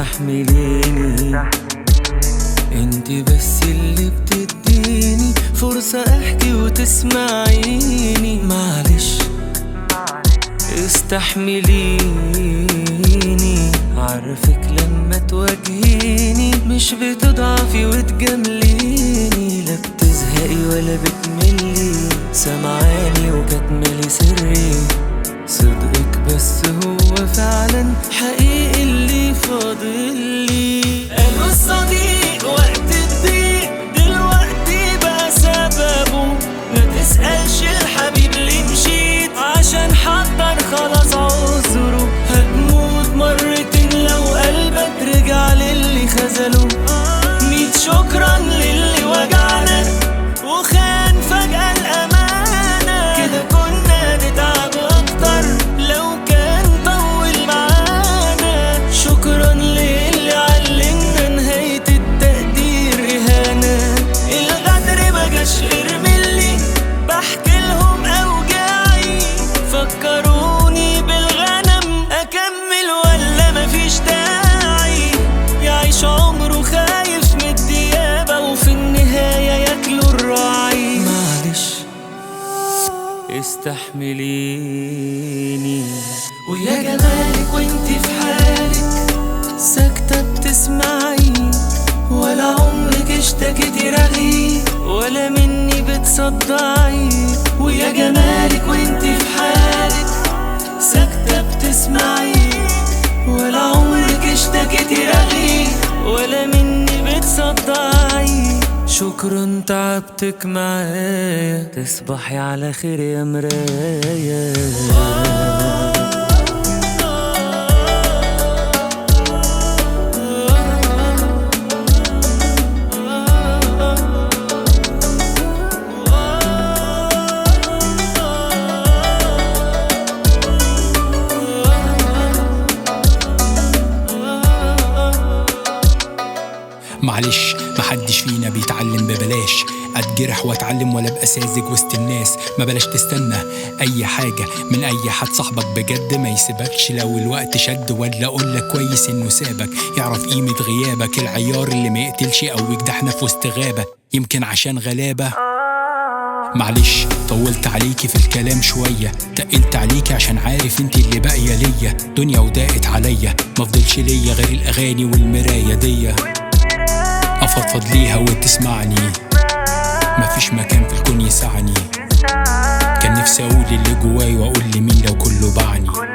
استحمليني انت بس اللي بتديني فرصة احكي وتسمعيني معلش استحمليني عارفك لما تواجهيني مش بتضعفي وتجامليني لا بتزهقي ولا بتملي سمعاني وكتملي سري صدقك بس هو فعلا حقيقي اللي فاضلي قالوا الصديق وقت الضيق دلوقتي بقى سببه ما تسألش الحبيب ليه مشيت عشان حضر خلاص عذره هتموت مرتين لو قلبك رجع للي خذله ميت شكرا للي وجعنا وخان فجأة الأمانة كده كنا نتعب أكتر لو كان طول معانا شكرا للي علمنا نهاية التقدير إهانة الغدر مجاش غير ملي بحكي لهم أوجاعي فكروني بالغنم أكمل ولا مفيش داعي يعيش عمره خايف من الديابة وفي النهاية ياكلوا الراعي معلش استحمليني ويا جمالك وانتي في حالك ساكتة بتسمعي ولا عمرك اشتكيتي رغي ولا مني بتصدعي ويا جمالك وانتي في حالك ساكتة بتسمعي ولا عمرك اشتكيتي رغي ولا مني بتصدعي شكرا تعبتك معايا تصبحي على خير يا مرايا معلش محدش فينا بيتعلم ببلاش اتجرح واتعلم ولا ابقى ساذج وسط الناس ما بلاش تستنى اي حاجه من اي حد صاحبك بجد ما يسيبكش لو الوقت شد ولا اقول لك كويس انه سابك يعرف قيمه غيابك العيار اللي ما يقتلش او يجدحنا في وسط غابه يمكن عشان غلابه معلش طولت عليكي في الكلام شوية تقلت عليكي عشان عارف انت اللي باقية ليا دنيا وضاقت عليا مفضلش ليا غير الأغاني والمراية دي أفضفض ليها وتسمعني مفيش مكان في الكون يسعني كان نفسي أقول اللي جواي وأقول لمين لو كله باعني